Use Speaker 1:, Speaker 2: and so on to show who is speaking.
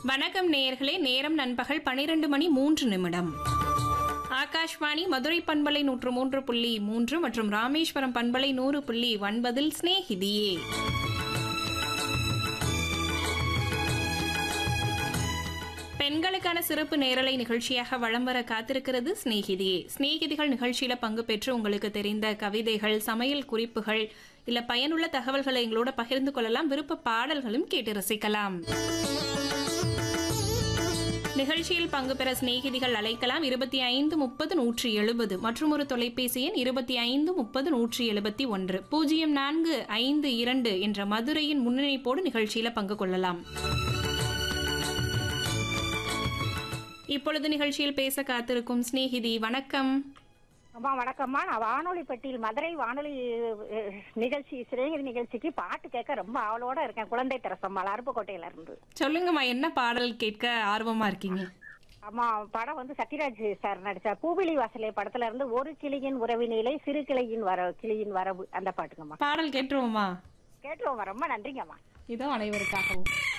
Speaker 1: வணக்கம் நேயர்களே நேரம் நண்பகல் பனிரெண்டு மணி மூன்று நிமிடம் ஆகாஷ்வாணி மதுரை பண்பலை நூற்று மூன்று புள்ளி மூன்று மற்றும் ராமேஸ்வரம் பண்பலை நூறு புள்ளி ஒன்பதில் ஸ்நேகிதியே பெண்களுக்கான சிறப்பு நேரலை நிகழ்ச்சியாக வலம் வர காத்திருக்கிறது ஸ்நேகிதியே ஸ்நேகிதிகள் நிகழ்ச்சியில பங்கு பெற்று உங்களுக்கு தெரிந்த கவிதைகள் சமையல் குறிப்புகள் இல்ல பயனுள்ள தகவல்களை எங்களோட பகிர்ந்து கொள்ளலாம் விருப்ப பாடல்களும் கேட்டு ரசிக்கலாம் நிகழ்ச்சியில் பங்கு பெற சிநேகிதிகள் அழைக்கலாம் இருபத்தி ஐந்து முப்பது நூற்றி எழுபது மற்றும் ஒரு தொலைபேசி எண் இருபத்தி ஐந்து முப்பது நூற்றி எழுபத்தி ஒன்று பூஜ்ஜியம் நான்கு ஐந்து இரண்டு என்ற மதுரையின் முன்னிணைப்போடு நிகழ்ச்சியில பங்கு கொள்ளலாம் இப்பொழுது நிகழ்ச்சியில் பேச காத்திருக்கும் சிநேகிதி வணக்கம்
Speaker 2: அம்மா வணக்கம்மா நான் வானொலி பெட்டியில் மதுரை வானொலி அஹ், நிகழ்ச்சி சிறைகிரி நிகழ்ச்சிக்கு பாட்டு கேட்க ரொம்ப ஆவலோட இருக்கேன் குழந்தை திரசம்மாள் அருப்புக்கோட்டையில இருந்து
Speaker 1: சொல்லுங்கம்மா என்ன பாடல் கேட்க ஆர்வமா இருக்கீங்க
Speaker 2: அம்மா படம் வந்து சத்யராஜ் சார் நடிச்ச பூவிலி வாசலே படத்துல இருந்து ஒரு கிளியின் உறவினிலை சிறு கிளையின் வர கிளியின் வரவு அந்த பாட்டுங்கம்மா
Speaker 1: பாடல் கேட்டுருவோமா
Speaker 2: கேட்டுருவோம் ரொம்ப நன்றிங்கம்மா
Speaker 1: இதோ அனைவருக்காகவும்